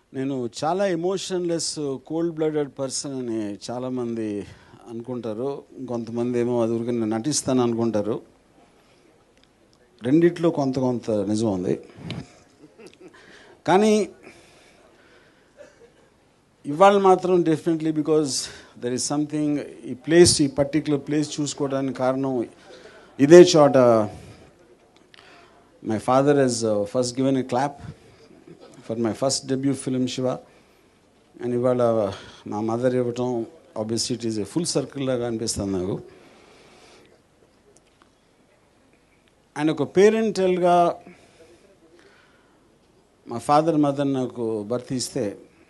నేను చాలా emotionless cold blooded person అని చాలామంది అనుకుంటారు కొంతమంది ఏమో అది ఊరికి నేను నటిస్తాను అనుకుంటారు రెండిట్లో కొంత కొంత నిజం ఉంది కానీ ఇవాళ మాత్రం definitely because there is something ఈ ప్లేస్ ఈ పర్టికులర్ ప్లేస్ చూసుకోవడానికి కారణం ఇదే చోట my father he's first given a clap for my first debut film Siva and ఇవాళ మా మదర్ ఇవ్వటం obviously it is a full circle లాగా అనిపిస్తుంది నాకు అండ్ ఒక పేరెంటల్గా మా ఫాదర్ మదర్ నాకు బర్త్ ఇస్తే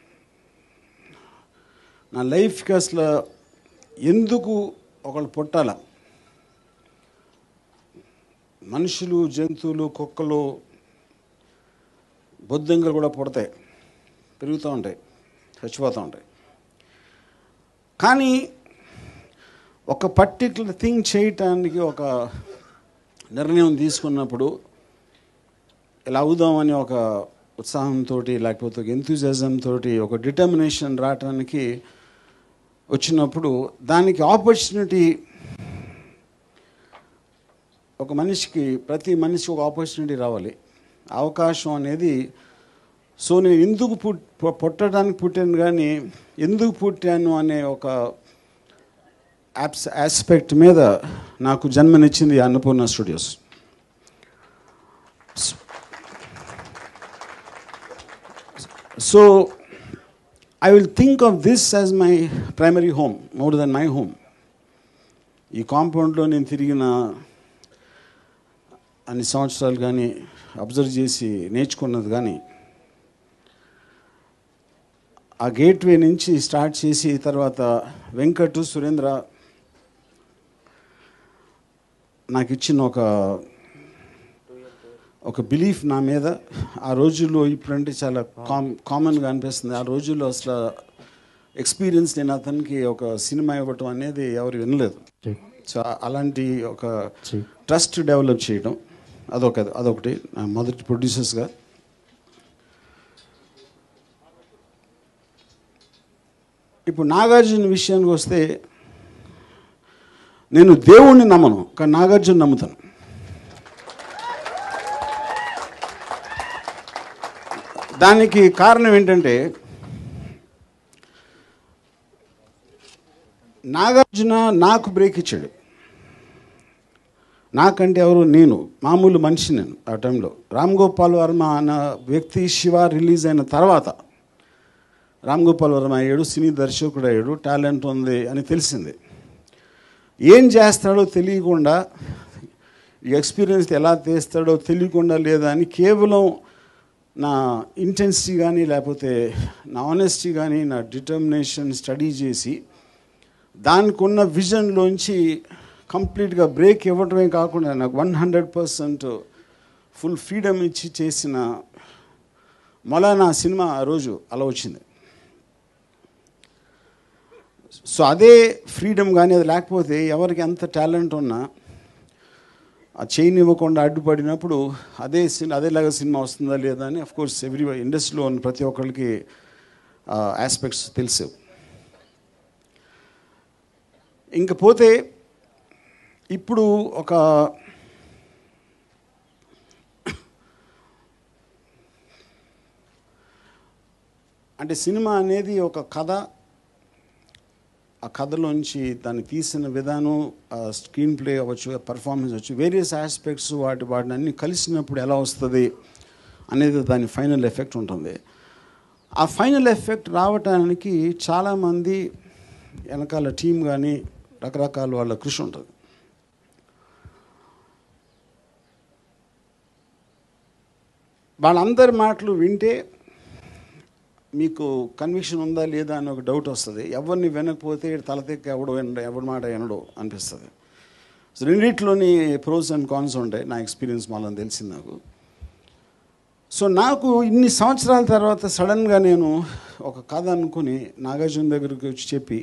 నా లైఫ్కి అసలు ఎందుకు ఒకళ్ళు పుట్టాల మనుషులు జంతువులు కుక్కలు బొద్దింకలు కూడా పుడతాయి పెరుగుతూ ఉంటాయి చచ్చిపోతూ ఉంటాయి కానీ ఒక పర్టికులర్ థింగ్ చేయటానికి ఒక నిర్ణయం తీసుకున్నప్పుడు ఇలా అవుదామని ఒక ఉత్సాహంతో లేకపోతే ఒక ఎంతూజియాజం తోటి ఒక డిటర్మినేషన్ రావటానికి వచ్చినప్పుడు దానికి ఆపర్చునిటీ ఒక మనిషికి ప్రతి మనిషికి ఒక ఆపర్చునిటీ రావాలి అవకాశం అనేది సో నేను ఎందుకు పుట్ పు- పుట్టడానికి పుట్టాను కానీ ఎందుకు పుట్టాను అనే ఒక యాప్స్ ఆస్పెక్ట్ మీద నాకు జన్మనిచ్చింది Annapurna Studios so I will think of this as my primary home more than my home ఈ కాంపౌండ్లో నేను తిరిగిన అన్ని సంవత్సరాలు కానీ అబ్జర్వ్ చేసి నేర్చుకున్నది కానీ ఆ గేట్వే నుంచి స్టార్ట్ చేసి తర్వాత వెంకట్ సురేంద్ర నాకు ఇచ్చిన ఒక ఒక బిలీఫ్ నా మీద ఆ రోజుల్లో ఇప్పుడంటే చాలా కామ్ కామన్గా అనిపిస్తుంది ఆ రోజుల్లో అసలు ఎక్స్పీరియన్స్ నేను అతనికి ఒక సినిమా ఇవ్వటం అనేది ఎవరు వినలేదు సో అలాంటి ఒక ట్రస్ట్ డెవలప్ చేయడం అదొక అదొకటి నా మొదటి ప్రొడ్యూసర్స్గా ఇప్పుడు నాగార్జున విషయానికి వస్తే నేను దేవుణ్ణి నమ్మను కానీ నాగార్జున నమ్ముతాను దానికి కారణం ఏంటంటే నాగార్జున నాకు బ్రేక్ ఇచ్చాడు నాకంటే ఎవరు నేను మామూలు మనిషి నేను ఆ టైంలో రామ్ గోపాల్ వర్మ అన్న వ్యక్తి శివ రిలీజ్ అయిన తర్వాత రామ్ గోపాల్ వర్మ అయ్యాడు సినీ దర్శకుడు అయ్యాడు టాలెంట్ ఉంది అని తెలిసింది ఏం చేస్తాడో తెలియకుండా ఈ ఎక్స్పీరియన్స్ ఎలా తీస్తాడో తెలియకుండా లేదా అని కేవలం నా ఇంటెన్సిటీ కానీ లేకపోతే నా ఆనెస్టీ కానీ నా డిటర్మినేషన్ స్టడీ చేసి దానికి ఉన్న విజన్లోంచి కంప్లీట్గా బ్రేక్ ఇవ్వటమే కాకుండా నాకు one hundred percent full freedom ఇచ్చి చేసిన మొలానా సినిమా ఆ రోజు అలా వచ్చింది సో అదే ఫ్రీడమ్ కానీ అది లేకపోతే ఎవరికి ఎంత టాలెంట్ ఉన్నా ఆ చైన్ ఇవ్వకుండా అడ్డుపడినప్పుడు అదే సినిమా అదేలాగా సినిమా వస్తుందా లేదా అని కోర్స్ ఎవ్రీ ఇండస్ట్రీలో ఉన్న ప్రతి ఒక్కరికి ఆస్పెక్ట్స్ తెలుసు ఇంక పోతే ఇప్పుడు ఒక అంటే సినిమా అనేది ఒక కథ ఆ కథలోంచి దాన్ని తీసిన విధానం ఆ స్క్రీన్ ప్లే అవ్వచ్చు పర్ఫార్మెన్స్ అవ్వచ్చు వేరియస్ ఆస్పెక్ట్స్ వాటి వాటిని అన్ని కలిసినప్పుడు ఎలా వస్తుంది అనేది దాని ఫైనల్ ఎఫెక్ట్ ఉంటుంది ఆ ఫైనల్ ఎఫెక్ట్ రావటానికి చాలామంది వెనకాల టీం కానీ రకరకాల వాళ్ళ కృషి ఉంటుంది వాళ్ళందరి మాటలు వింటే మీకు కన్విక్షన్ ఉందా లేదా అని ఒక డౌట్ వస్తుంది ఎవరిని వినకపోతే తలతెక్క ఎవడు వినడు ఎవడి మాట వినడు అనిపిస్తుంది సో రెండిట్లోని ప్రోస్ అండ్ కాన్స్ ఉంటాయి నా ఎక్స్పీరియన్స్ మళ్ళీ తెలిసింది నాకు సో నాకు ఇన్ని సంవత్సరాల తర్వాత సడన్గా నేను ఒక కథ అనుకుని నాగార్జున దగ్గరికి వచ్చి చెప్పి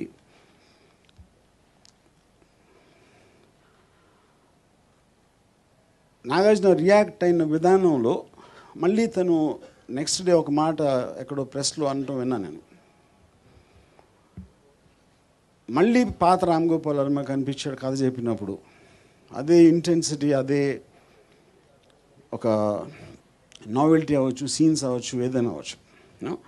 నాగార్జున రియాక్ట్ అయిన విధానంలో మళ్ళీ తను నెక్స్ట్ డే ఒక మాట ఎక్కడో ప్రెస్లో అనటం విన్నాను నేను మళ్ళీ పాత రామ్ గోపాల్ వర్మ కనిపించాడు కథ చెప్పినప్పుడు అదే ఇంటెన్సిటీ అదే ఒక నావెల్టీ అవ్వచ్చు సీన్స్ అవ్వచ్చు ఏదైనా అవ్వచ్చు you know?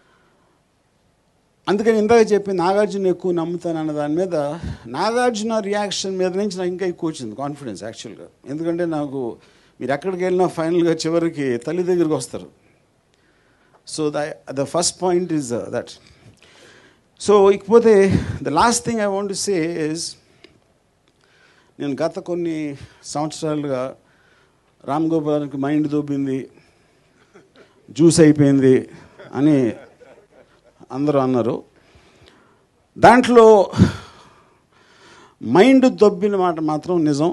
అందుకని ఇందాక చెప్పి నాగార్జున ఎక్కువ నమ్ముతాను అన్న దాని మీద నాగార్జున రియాక్షన్ మీద నుంచి నాకు ఇంకా ఎక్కువ వచ్చింది కాన్ఫిడెన్స్ యాక్చువల్గా ఎందుకంటే నాకు మీరు ఎక్కడికి వెళ్ళినా ఫైనల్గా చివరికి తల్లి దగ్గరికి వస్తారు so the the first point is that so ఇకపోతే the last thing I want say is నేను గత కొన్ని సంవత్సరాలుగా రామ్ గోపాల్కి మైండ్ దొబ్బింది జ్యూస్ అయిపోయింది అని అందరూ అన్నారు దాంట్లో మైండ్ దొబ్బిన మాట మాత్రం నిజం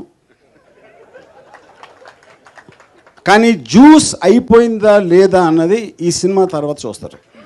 కానీ జ్యూస్ అయిపోయిందా లేదా అన్నది ఈ సినిమా తర్వాత చూస్తారు